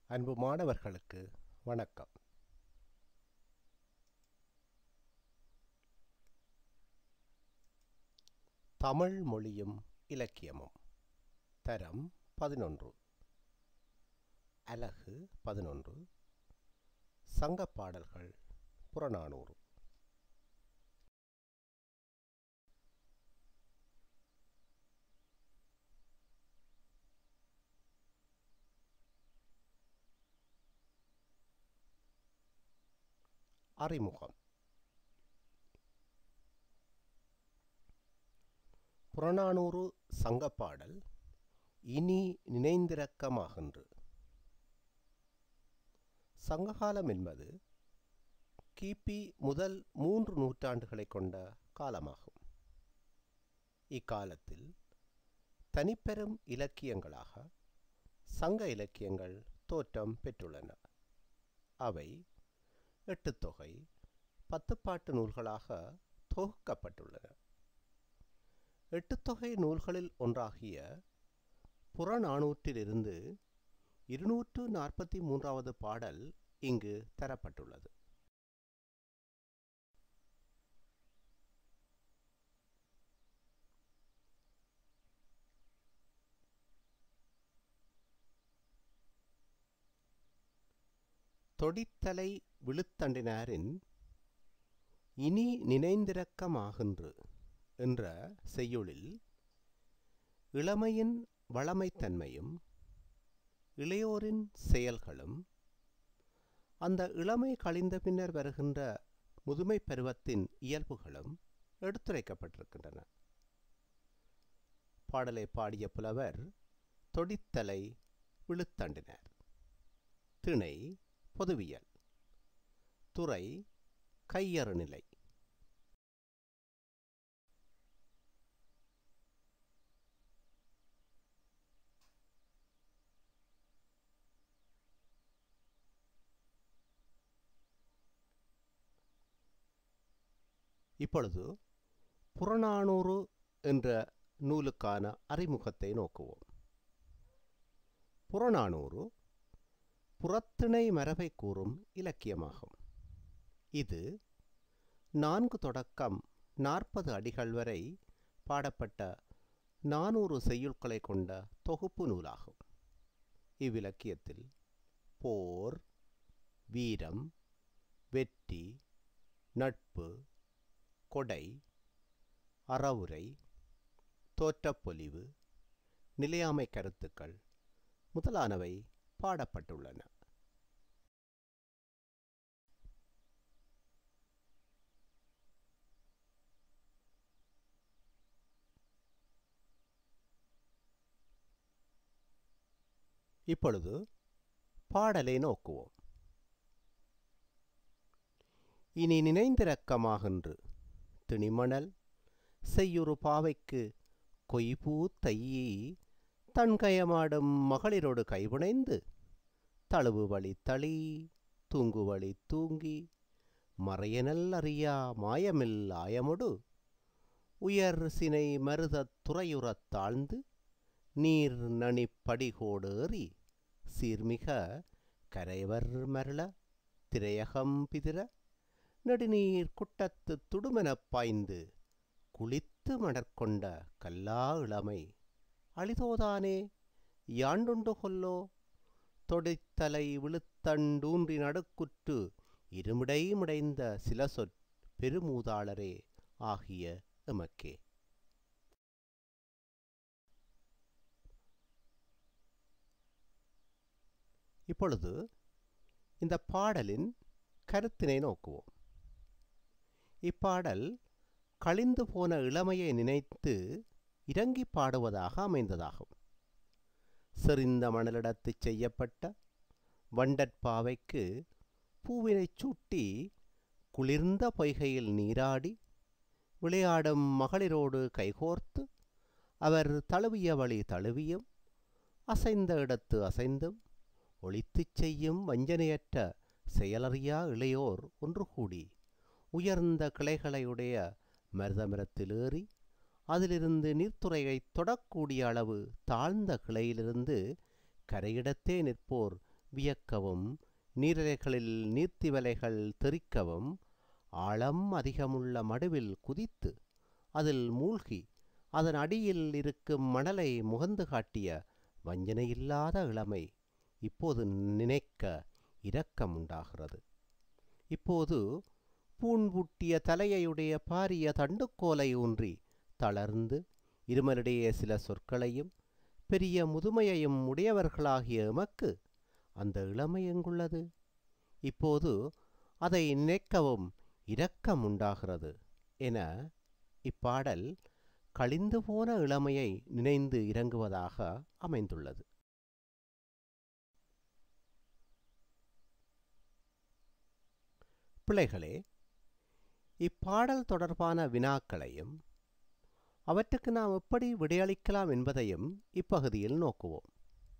அன்பு மாணவர்களுக்கு வணக்கம் தமிழ் மொழியும் இலக்கியமும் தரம் பதினொன்று அலகு பதினொன்று சங்கப் பாடல்கள் புறநானூறு அறிமுகம் புறநானூறு சங்கப்பாடல் இனி நினைந்திரக்கமாகின்று சங்ககாலம் என்பது கிபி முதல் மூன்று நூற்றாண்டுகளை கொண்ட காலமாகும் இக்காலத்தில் தனிப்பெரும் இலக்கியங்களாக சங்க இலக்கியங்கள் தோற்றம் பெற்றுள்ளன அவை எட்டுத்தொகை பத்துப்பாட்டு நூல்களாக தொகுக்கப்பட்டுள்ளன எட்டுத்தொகை நூல்களில் ஒன்றாகிய புறநானூற்றிலிருந்து இருநூற்று நாற்பத்தி மூன்றாவது பாடல் இங்கு தரப்பட்டுள்ளது தொடித்தலை விழுத்தண்டினாரின் இனி நினைந்திரக்கமாகின்று என்ற செய்யுளில் இளமையின் வளமைத்தன்மையும் இளையோரின் செயல்களும் அந்த இளமை கழிந்த பின்னர் வருகின்ற முதுமை பருவத்தின் இயல்புகளும் எடுத்துரைக்கப்பட்டிருக்கின்றன பாடலை பாடிய புலவர் தொடித்தலை விழுத்தண்டினார் திணை பொதுவியல் துறை கையறுநிலை இப்பொழுது புறநானூறு என்ற நூலுக்கான அறிமுகத்தை நோக்குவோம் புறநானூறு புறத்திணை மரபை கூறும் இலக்கியமாகும் இது நான்கு தொடக்கம் நாற்பது அடிகள் வரை பாடப்பட்ட நானூறு செய்யுட்களை கொண்ட தொகுப்பு நூலாகும் இவ்விலக்கியத்தில் போர் வீரம் வெற்றி நட்பு கொடை அறவுரை தோற்றப்பொலிவு நிலையாமை கருத்துக்கள் முதலானவை பாடப்பட்டுள்ளன இப்பொழுது பாடலை நோக்குவோம் இனி நினைந்திரக்கமாகின்று திணிமணல் செய்யுறு பாவைக்கு கொய்பூ தையி தன்கயமாடும் மகளிரோடு கைவினைந்து தழுவு வழி தளி தூங்கு வழி தூங்கி மறையனல் அறியா மாயமில் ஆயமொடு உயர் சினை மருதத் துறையுறத் தாழ்ந்து நீர் நனிப்படிகோடு ஏறி சீர்மிக கரைவர் மருள திரையகம் பிதிர நெடுநீர் குட்டத்து துடுமெனப் பாய்ந்து குளித்து மணற்கொண்ட கல்லா இளமை அழிதோதானே யாண்டுண்டு கொல்லோ தொடைத்தலை விழுத்தண்டூன்றி நடுக்குற்று இருமிடை முடைந்த சில சொற் பெருமூதாளரே ஆகிய எமக்கே இப்பொழுது இந்த பாடலின் கருத்தினை நோக்குவோம் இப்பாடல் கழிந்து போன இளமையை நினைத்து இறங்கி பாடுவதாக அமைந்ததாகும் செறிந்த மணலிடத்து செய்யப்பட்ட வண்டற்பாவைக்கு பூவினைச் சூட்டி குளிர்ந்த பொய்கையில் நீராடி விளையாடும் மகளிரோடு கைகோர்த்து அவர் தழுவிய வழி தழுவியும் அசைந்த இடத்து அசைந்தும் ஒளித்துச் செய்யும் வஞ்சனையற்ற செயலறியா இளையோர் ஒன்று கூடி உயர்ந்த கிளைகளையுடைய மருதமரத்தில் ஏறி அதிலிருந்து நீர்த்துறையை தொடக்கூடிய அளவு தாழ்ந்த கிளையிலிருந்து கரையிடத்தே நிற்போர் வியக்கவும் நீரலைகளில் நீர்த்திவலைகள் தெறிக்கவும் ஆழம் அதிகமுள்ள மடுவில் குதித்து அதில் மூழ்கி அதன் அடியில் இருக்கும் மணலை முகந்து காட்டிய வஞ்சனையில்லாத இளமை இப்போது நினைக்க இரக்கம் உண்டாகிறது இப்போது பூண்புட்டிய தலையையுடைய பாரிய தண்டுக்கோலை ஊன்றி தளர்ந்து இருமலிடையே சில சொற்களையும் பெரிய முதுமையையும் உடையவர்களாகிய எமக்கு அந்த இளமை எங்குள்ளது இப்போது அதை நினைக்கவும் இரக்கம் உண்டாகிறது என இப்பாடல் கழிந்து போன இளமையை நினைந்து இறங்குவதாக அமைந்துள்ளது பிள்ளைகளே இப்பாடல் தொடர்பான வினாக்களையும் அவற்றுக்கு நாம் எப்படி விடையளிக்கலாம் என்பதையும் இப்பகுதியில் நோக்குவோம்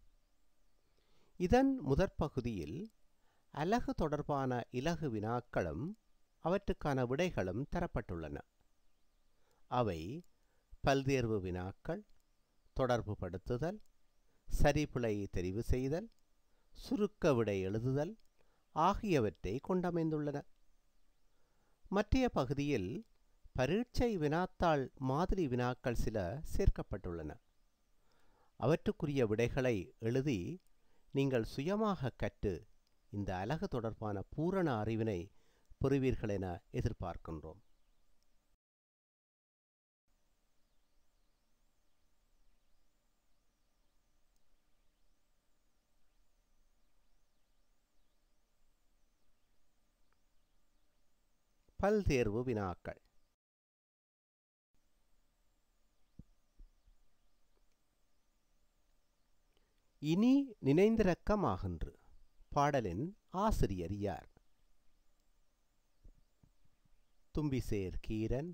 இதன் முதற் பகுதியில் அலகு தொடர்பான இலகு வினாக்களும் அவற்றுக்கான விடைகளும் தரப்பட்டுள்ளன அவை பல்தேர்வு வினாக்கள் தொடர்புபடுத்துதல் சரிபிழை தெரிவு செய்தல் சுருக்க விடை எழுதுதல் ஆகியவற்றை கொண்டமைந்துள்ளன மற்றைய பகுதியில் பரீட்சை வினாத்தாள் மாதிரி வினாக்கள் சில சேர்க்கப்பட்டுள்ளன அவற்றுக்குரிய விடைகளை எழுதி நீங்கள் சுயமாக கற்று இந்த அலகு தொடர்பான பூரண அறிவினை பெறுவீர்கள் என எதிர்பார்க்கின்றோம் பல்தேர்வு வினாக்கள் இனி நினைந்திரக்கமாகின்று பாடலின் ஆசிரியர் யார் தும்பிசேர் கீரன்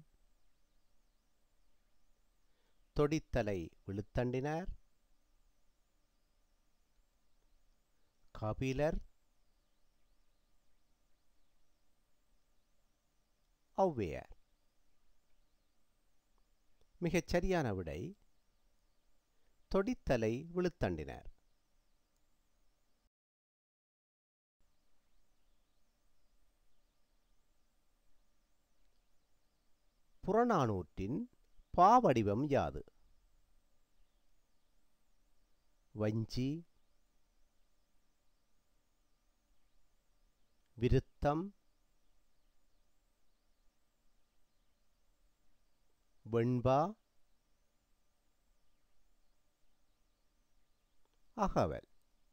தொடித்தலை விழுத்தண்டினார் கபிலர் ஔவையார் மிகச் சரியான விடை தொடித்தலை விழுத்தண்டினார் புறநானூற்றின் பாவடிவம் யாது வஞ்சி விருத்தம் வெண்பா அகவல்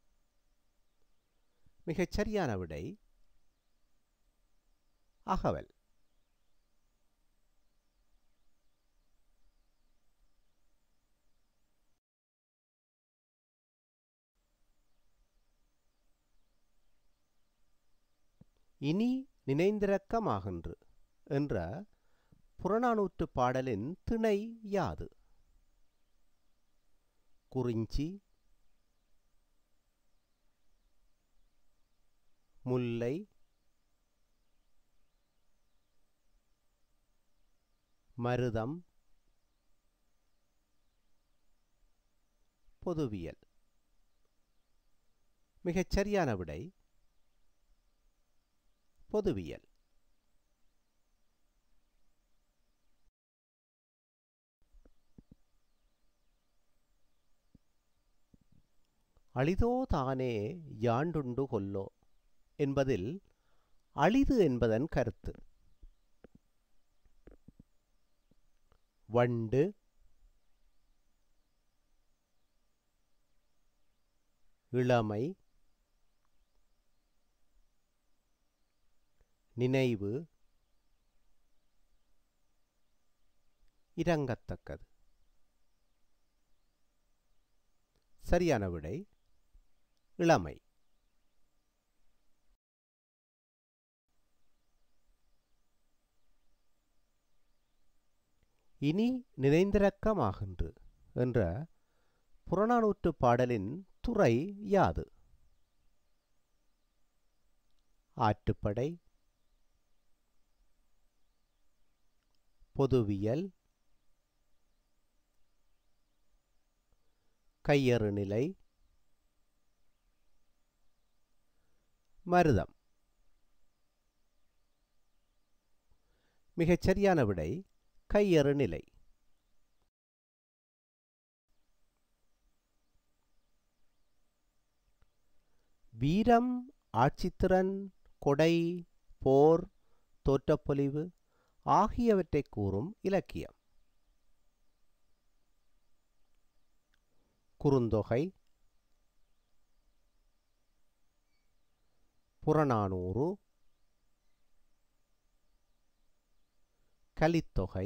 மிகச் சரியான விடை அகவல் இனி நினைந்திரக்கமாகின்று என்ற புறநானூற்று பாடலின் திணை யாது குறிஞ்சி முல்லை மருதம் பொதுவியல் மிகச் சரியான விடை பொதுவியல் அளிதோ தானே யாண்டுண்டு கொல்லோ என்பதில் அளிது என்பதன் கருத்து வண்டு இளமை நினைவு இரங்கத்தக்கது சரியான விடை இளமை இனி நினைந்திரக்கமாகின்று என்ற புறநானூற்று பாடலின் துறை யாது ஆற்றுப்படை பொதுவியல் கையறு நிலை மருதம் மிகச் சரியான விடை கையறு நிலை வீரம் ஆட்சித்திறன் கொடை போர் தோற்றப்பொலிவு ஆகியவற்றை கூறும் இலக்கியம் குறுந்தொகை புறநானூறு கலித்தொகை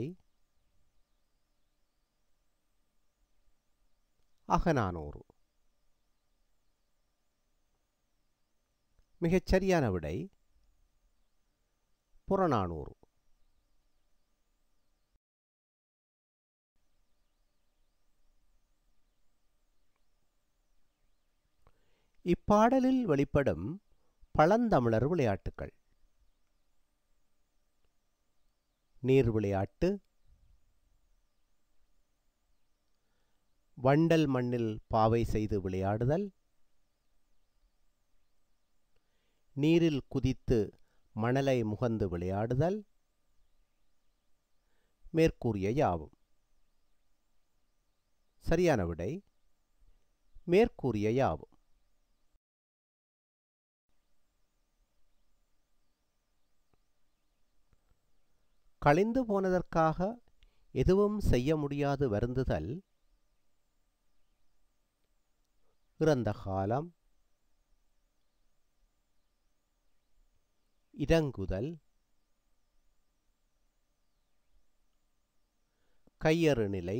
அகநானூறு மிகச் சரியான விடை புறநானூறு இப்பாடலில் வெளிப்படும் பழந்தமிழர் விளையாட்டுக்கள் நீர் விளையாட்டு வண்டல் மண்ணில் பாவை செய்து விளையாடுதல் நீரில் குதித்து மணலை முகந்து விளையாடுதல் மேற்கூறிய யாவும் சரியான விடை மேற்கூறிய யாவும் கழிந்து போனதற்காக எதுவும் செய்ய முடியாது வருந்துதல் இறந்த காலம் இறங்குதல் கையறு நிலை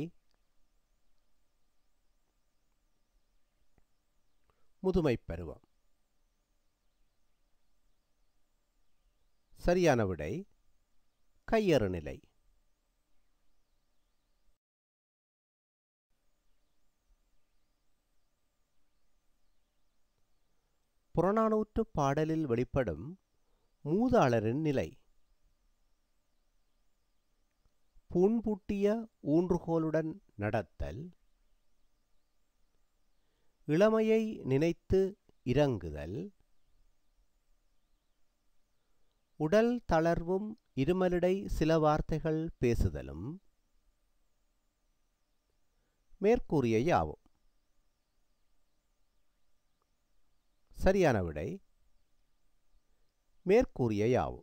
முதுமைப் பருவம் சரியான விடை கையறு நிலை புறநானூற்று பாடலில் வெளிப்படும் மூதாளரின் நிலை பூன்பூட்டிய ஊன்றுகோலுடன் நடத்தல் இளமையை நினைத்து இறங்குதல் உடல் தளர்வும் இருமலிடை சில வார்த்தைகள் பேசுதலும் மேற்கூறிய யாவும் சரியான விடை மேற்கூறிய யாவும்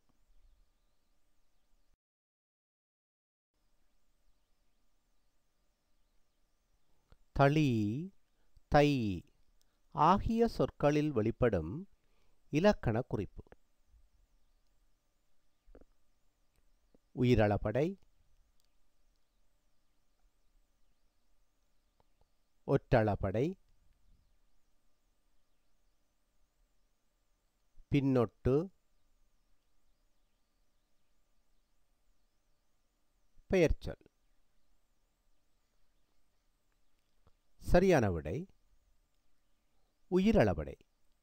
தளி தை ஆகிய சொற்களில் வெளிப்படும் இலக்கண குறிப்பு உயிரளபடை ஒற்றளபடை பின்னொட்டு பெயர்ச்சொல் சரியான விடை உயிரளபடை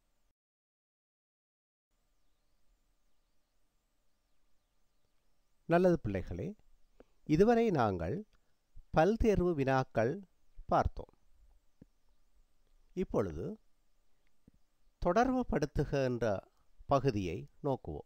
நல்லது பிள்ளைகளே இதுவரை நாங்கள் பல்தேர்வு வினாக்கள் பார்த்தோம் இப்பொழுது தொடர்புபடுத்துக என்ற பகுதியை நோக்குவோம்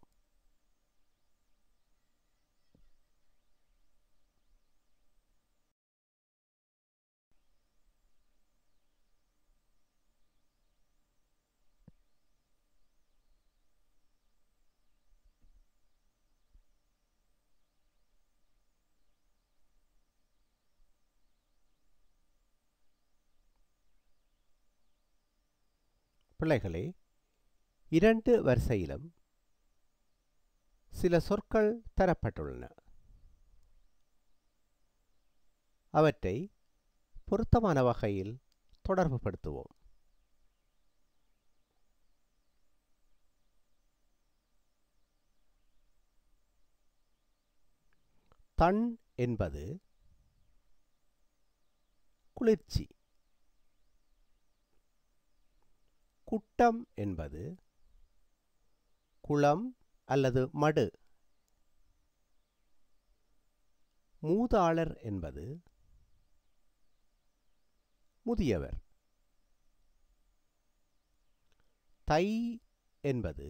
பிள்ளைகளே இரண்டு வரிசையிலும் சில சொற்கள் தரப்பட்டுள்ளன அவற்றை பொருத்தமான வகையில் தொடர்புபடுத்துவோம் தன் என்பது குளிர்ச்சி குட்டம் என்பது குளம் அல்லது மடு மூதாளர் என்பது முதியவர் தை என்பது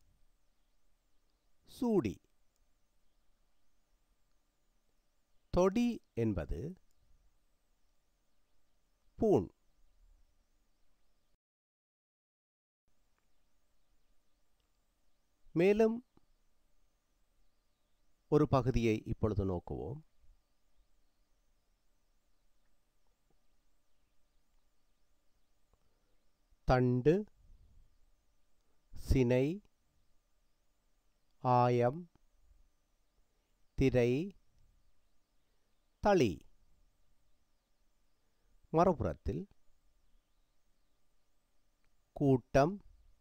சூடி தொடி என்பது பூண் மேலும் ஒரு பகுதியை இப்பொழுது நோக்குவோம் தண்டு சினை ஆயம் திரை தளி மறுபுறத்தில் கூட்டம்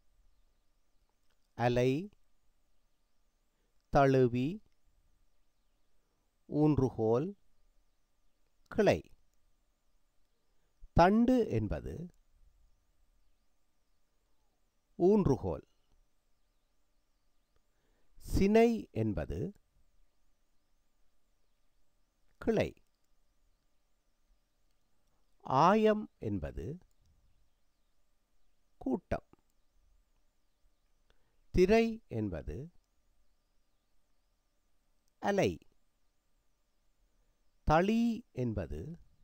அலை தழுவி ஊன்றுகோல் கிளை தண்டு என்பது ஊன்றுகோல் சினை என்பது கிளை ஆயம் என்பது கூட்டம் திரை என்பது அலை தளி என்பது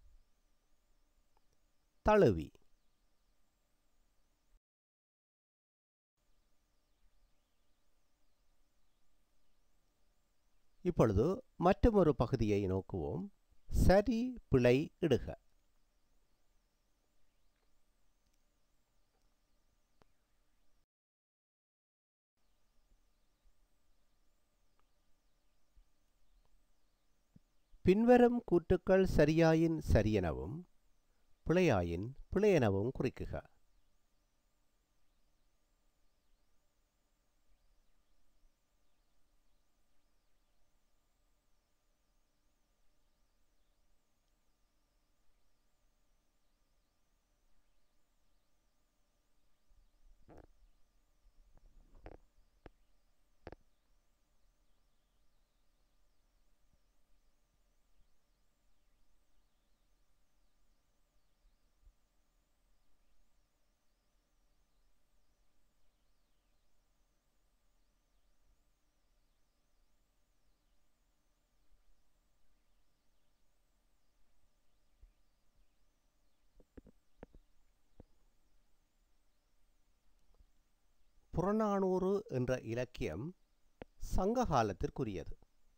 தழுவி இப்பொழுது மற்றொரு பகுதியை நோக்குவோம் சரி பிழை இடுக பின்வரும் கூற்றுக்கள் சரியாயின் சரியெனவும் பிழையாயின் பிழையெனவும் குறிக்குக புறநானூறு என்ற இலக்கியம் சங்க காலத்திற்குரியது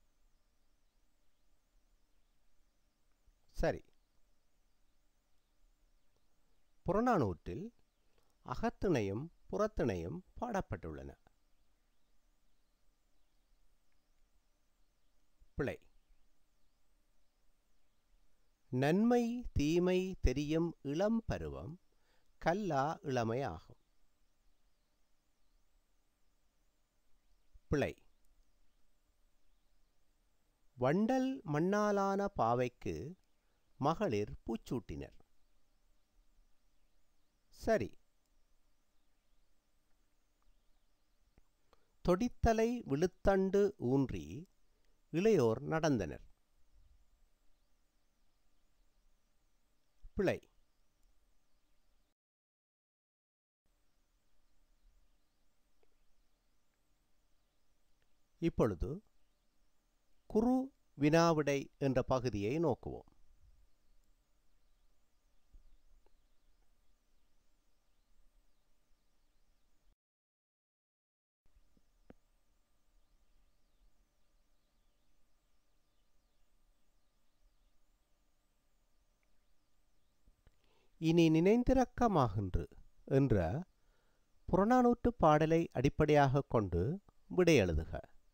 சரி புறநானூற்றில் அகத்திணையும் புறத்திணையும் பாடப்பட்டுள்ளன பிழை நன்மை தீமை தெரியும் இளம் பருவம் கல்லா இளமை ஆகும் பிழை வண்டல் மண்ணாலான பாவைக்கு மகளிர் பூச்சூட்டினர் சரி தொடித்தலை விழுத்தண்டு ஊன்றி இளையோர் நடந்தனர் பிழை இப்பொழுது குரு வினாவிடை என்ற பகுதியை நோக்குவோம் இனி நினைந்திரக்கமாகின்று என்ற புறநானூற்று பாடலை அடிப்படையாகக் கொண்டு விடை எழுதுக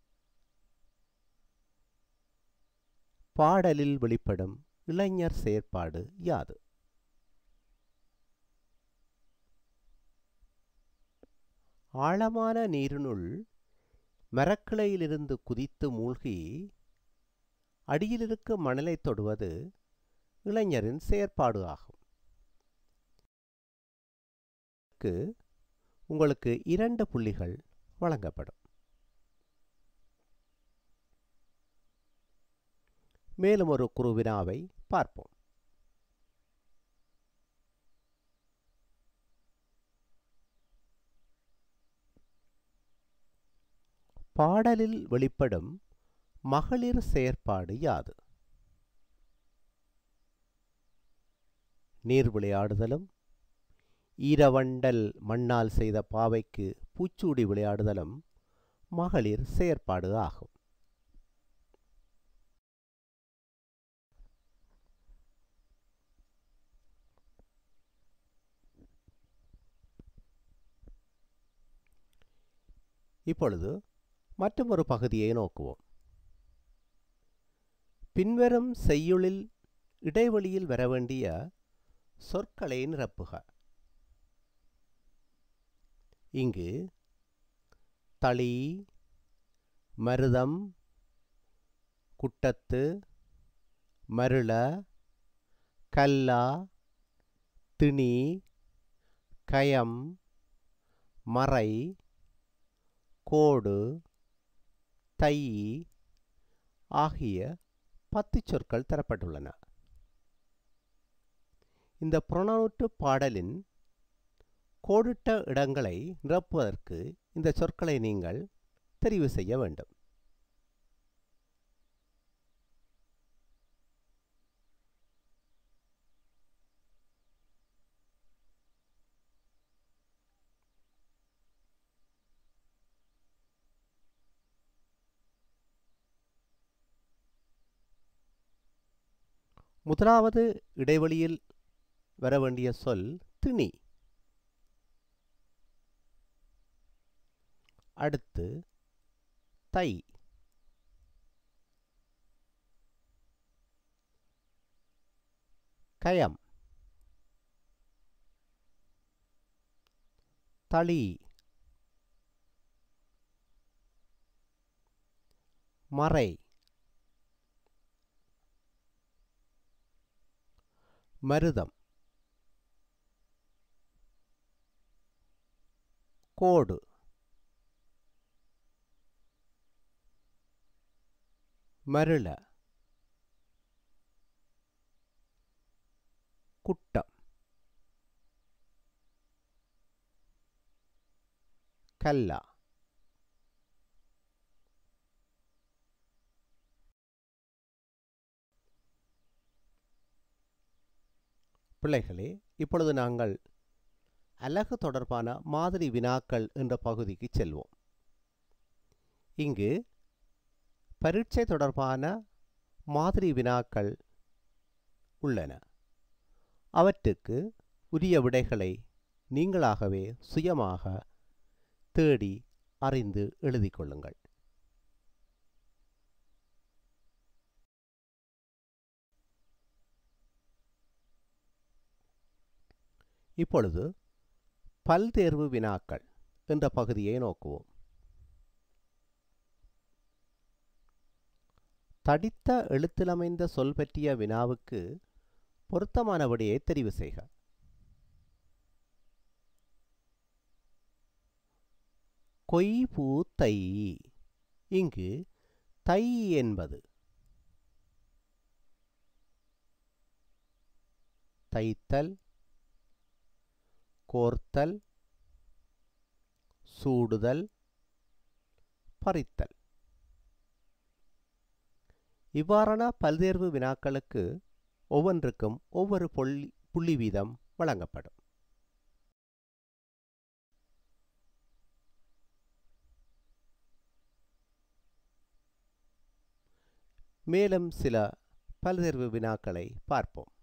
பாடலில் வெளிப்படும் இளைஞர் செயற்பாடு யாது ஆழமான நீரினுள் மரக்கிளையிலிருந்து குதித்து மூழ்கி அடியிலிருக்கும் மணலை தொடுவது இளைஞரின் செயற்பாடு ஆகும் உங்களுக்கு இரண்டு புள்ளிகள் வழங்கப்படும் மேலும் ஒரு குருவினாவை பார்ப்போம் பாடலில் வெளிப்படும் மகளிர் செயற்பாடு யாது நீர் விளையாடுதலும் ஈரவண்டல் மண்ணால் செய்த பாவைக்கு பூச்சூடி விளையாடுதலும் மகளிர் செயற்பாடு ஆகும் இப்பொழுது மற்றொரு பகுதியை நோக்குவோம் பின்வரும் செய்யுளில் இடைவெளியில் வரவேண்டிய சொற்களை நிரப்புக இங்கு தளி மருதம் குட்டத்து மருள கல்லா திணி கயம் மறை கோடு தை ஆகிய பத்து சொற்கள் தரப்பட்டுள்ளன இந்த புறநானூற்று பாடலின் கோடிட்ட இடங்களை நிரப்புவதற்கு இந்த சொற்களை நீங்கள் தெரிவு செய்ய வேண்டும் முதலாவது இடைவெளியில் வர வேண்டிய சொல் திணி அடுத்து தை கயம் தளி மறை மருதம் கோடு மருள குட்டம் கல்லா பிள்ளைகளே இப்பொழுது நாங்கள் அலகு தொடர்பான மாதிரி வினாக்கள் என்ற பகுதிக்கு செல்வோம் இங்கு பரீட்சை தொடர்பான மாதிரி வினாக்கள் உள்ளன அவற்றுக்கு உரிய விடைகளை நீங்களாகவே சுயமாக தேடி அறிந்து எழுதிக் கொள்ளுங்கள் இப்பொழுது பல்தேர்வு வினாக்கள் என்ற பகுதியை நோக்குவோம் தடித்த எழுத்திலமைந்த சொல் பற்றிய வினாவுக்கு பொருத்தமான விடையை தெரிவு செய்க கொய் பூ தை இங்கு தை என்பது தைத்தல் கோர்த்தல் சூடுதல் பறித்தல் இவ்வாறான பல்தேர்வு வினாக்களுக்கு ஒவ்வொன்றுக்கும் ஒவ்வொரு புள்ளி புள்ளி வீதம் வழங்கப்படும் மேலும் சில பல்தேர்வு வினாக்களை பார்ப்போம்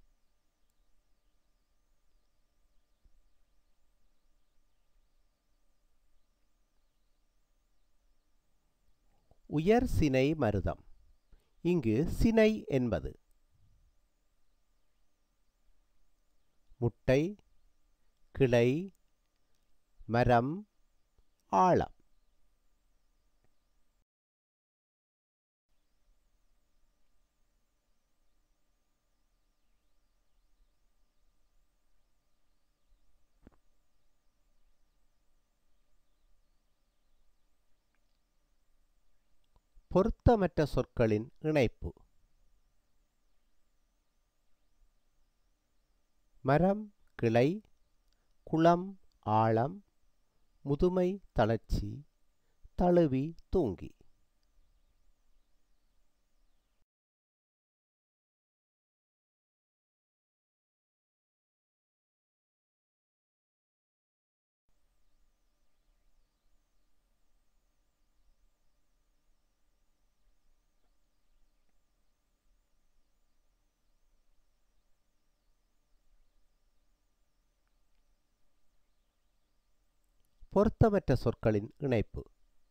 உயர் சினை மருதம் இங்கு சினை என்பது முட்டை கிளை மரம் ஆழம் பொருத்தமற்ற சொற்களின் இணைப்பு மரம் கிளை குளம் ஆழம் முதுமை தளர்ச்சி தழுவி தூங்கி பொருத்தமற்ற சொற்களின் இணைப்பு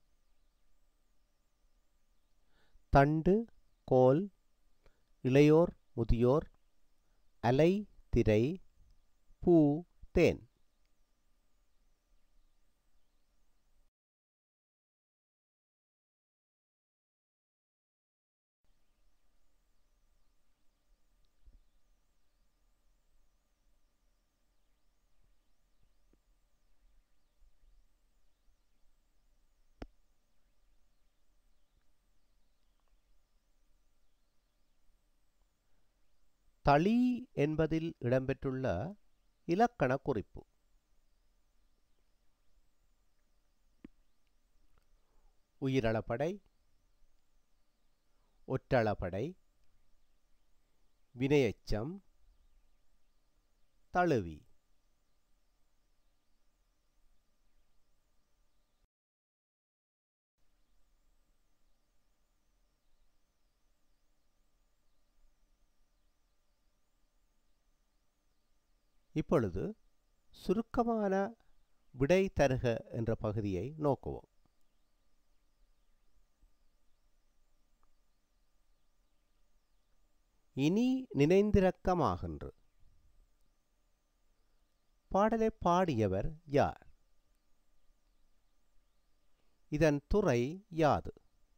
தண்டு கோல் இளையோர் முதியோர் அலை திரை பூ தேன் தளி என்பதில் இடம்பெற்றுள்ள இலக்கண குறிப்பு உயிரளப்படை ஒற்றளப்படை வினையெச்சம் தழுவி இப்பொழுது சுருக்கமான விடை தருக என்ற பகுதியை நோக்குவோம் இனி நினைந்திரக்கமாகின்று பாடலை பாடியவர் யார் இதன் துறை யாது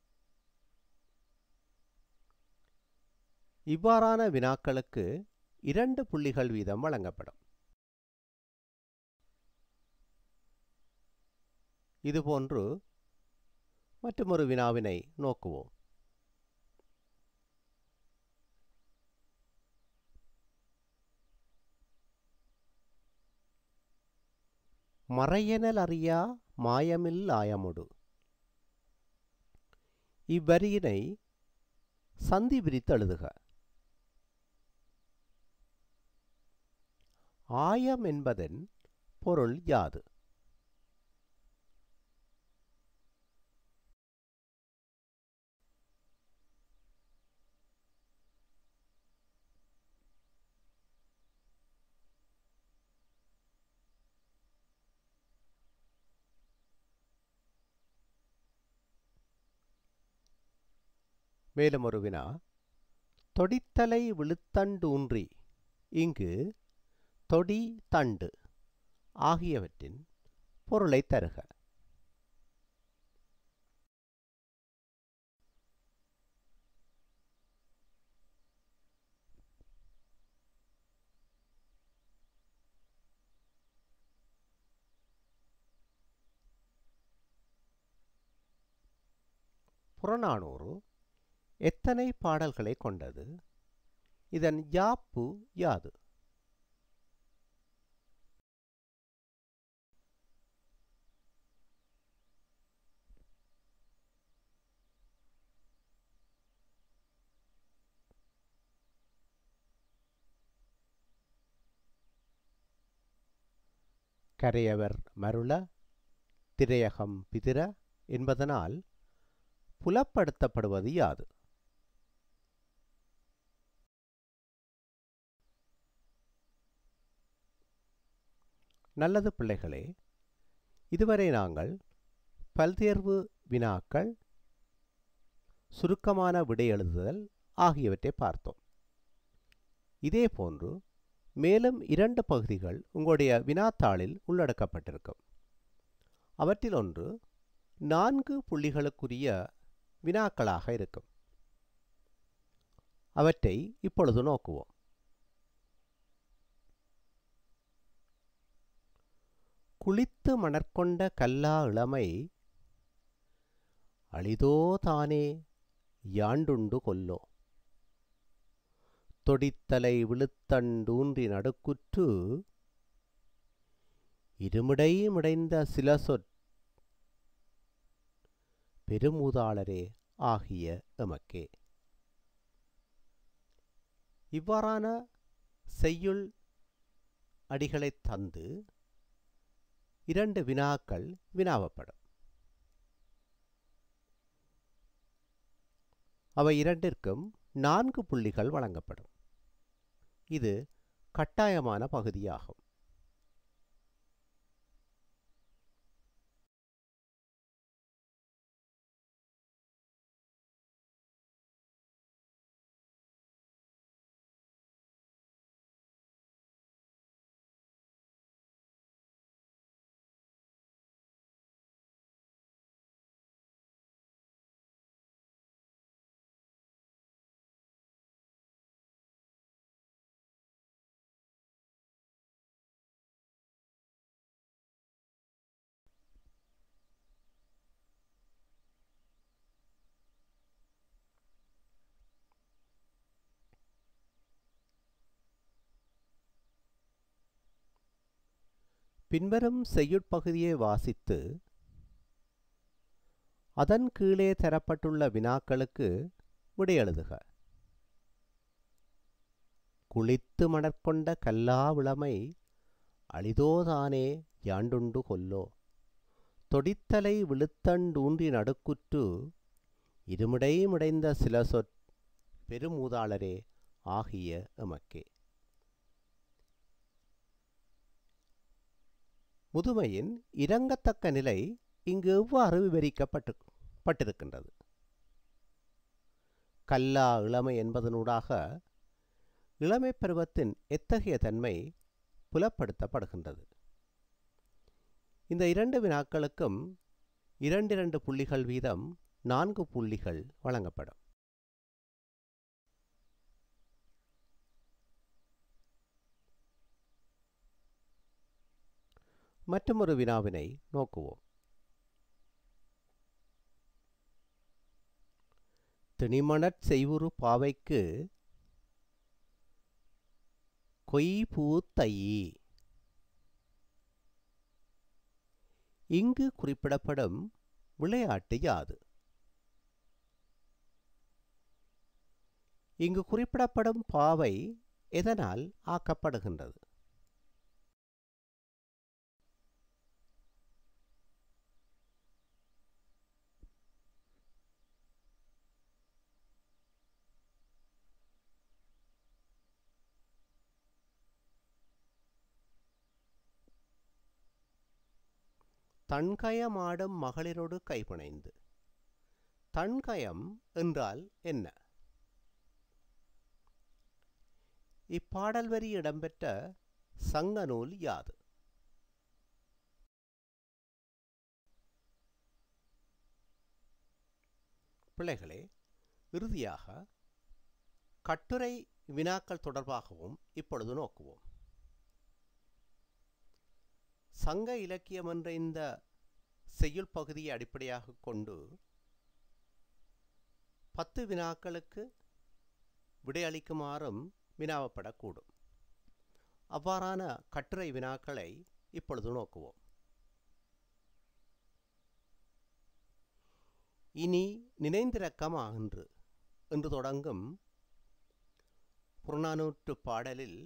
இவ்வாறான வினாக்களுக்கு இரண்டு புள்ளிகள் வீதம் வழங்கப்படும் இதுபோன்று மற்றொரு வினாவினை நோக்குவோம் மறையனல் அறியா மாயமில் ஆயமுடு இவ்வரியினை சந்தி விரித்து எழுதுக ஆயம் என்பதன் பொருள் யாது மேலும் ஒரு வினா தொடித்தலை விழுத்தண்டூன்றி இங்கு தொடி தண்டு ஆகியவற்றின் பொருளை தருக புறநானூறு எத்தனை பாடல்களை கொண்டது இதன் யாப்பு யாது கரையவர் மருள திரையகம் பிதிர என்பதனால் புலப்படுத்தப்படுவது யாது நல்லது பிள்ளைகளே இதுவரை நாங்கள் பல்தேர்வு வினாக்கள் சுருக்கமான விடை எழுதுதல் ஆகியவற்றை பார்த்தோம் இதேபோன்று மேலும் இரண்டு பகுதிகள் உங்களுடைய வினாத்தாளில் உள்ளடக்கப்பட்டிருக்கும் அவற்றில் ஒன்று நான்கு புள்ளிகளுக்குரிய வினாக்களாக இருக்கும் அவற்றை இப்பொழுது நோக்குவோம் குளித்து மணற்கொண்ட கல்லா இளமை அளிதோ தானே யாண்டுண்டு கொல்லோ தொடித்தலை விழுத்தண்டூன்றி நடுக்குற்று இருமிடை மிடைந்த சில சொற் பெருமூதாளரே ஆகிய எமக்கே இவ்வாறான செய்யுள் அடிகளைத் தந்து இரண்டு வினாக்கள் வினாவப்படும் அவை இரண்டிற்கும் நான்கு புள்ளிகள் வழங்கப்படும் இது கட்டாயமான பகுதியாகும் பின்வரும் செய்யுட்பகுதியை வாசித்து அதன் கீழே தரப்பட்டுள்ள வினாக்களுக்கு விடையெழுதுக குளித்து மணற்கொண்ட கல்லா விளமை அளிதோதானே யாண்டுண்டு கொல்லோ தொடித்தலை விழுத்தண்டூன்றி நடுக்குற்று இருமிடை முடைந்த சில சொற் பெருமூதாளரே ஆகிய எமக்கே முதுமையின் இரங்கத்தக்க நிலை இங்கு எவ்வாறு விவரிக்கப்பட்டு பட்டிருக்கின்றது கல்லா இளமை என்பதனூடாக இளமை பருவத்தின் எத்தகைய தன்மை புலப்படுத்தப்படுகின்றது இந்த இரண்டு வினாக்களுக்கும் இரண்டிரண்டு புள்ளிகள் வீதம் நான்கு புள்ளிகள் வழங்கப்படும் மற்றொரு வினாவினை நோக்குவோம் திணிமணற் செய்வுறு பாவைக்கு கொய்பூத்தையி இங்கு குறிப்பிடப்படும் விளையாட்டு யாது இங்கு குறிப்பிடப்படும் பாவை எதனால் ஆக்கப்படுகின்றது தன்கயமாடும் மகளிரோடு கைபிணைந்து தன்கயம் என்றால் என்ன இப்பாடல் வரி இடம்பெற்ற சங்க நூல் யாது பிள்ளைகளே இறுதியாக கட்டுரை வினாக்கள் தொடர்பாகவும் இப்பொழுது நோக்குவோம் சங்க இலக்கியம் என்ற இந்த செய்யுள் பகுதியை அடிப்படையாக கொண்டு பத்து வினாக்களுக்கு விடையளிக்குமாறும் வினாவப்படக்கூடும் அவ்வாறான கட்டுரை வினாக்களை இப்பொழுது நோக்குவோம் இனி நினைந்திரக்கமாகின்று என்று தொடங்கும் புறநானூற்று பாடலில்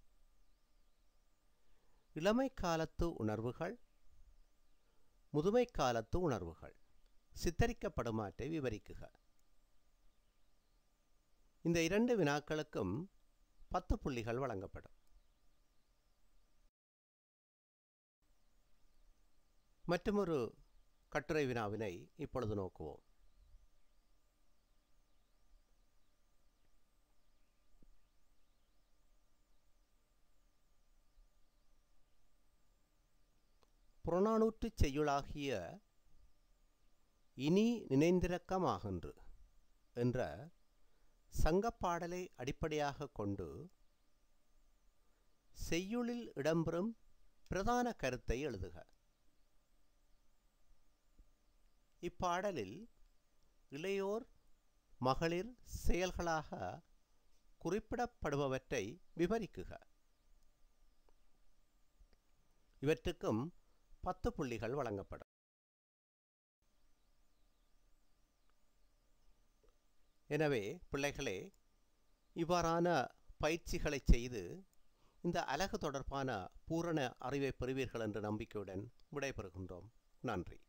இளமை காலத்து உணர்வுகள் முதுமை காலத்து உணர்வுகள் சித்தரிக்கப்படுமாற்றை விவரிக்குக இந்த இரண்டு வினாக்களுக்கும் பத்து புள்ளிகள் வழங்கப்படும் மற்றொரு கட்டுரை வினாவினை இப்பொழுது நோக்குவோம் புறநானூற்றுச் செய்யுளாகிய இனி நினைந்திரக்கமாகின்று என்ற சங்கப்பாடலை அடிப்படையாக கொண்டு செய்யுளில் இடம்பெறும் பிரதான கருத்தை எழுதுக இப்பாடலில் இளையோர் மகளிர் செயல்களாக குறிப்பிடப்படுபவற்றை விவரிக்குக இவற்றுக்கும் பத்து புள்ளிகள் வழங்கப்படும் எனவே பிள்ளைகளே இவ்வாறான பயிற்சிகளை செய்து இந்த அலகு தொடர்பான பூரண அறிவை பெறுவீர்கள் என்ற நம்பிக்கையுடன் விடைபெறுகின்றோம் நன்றி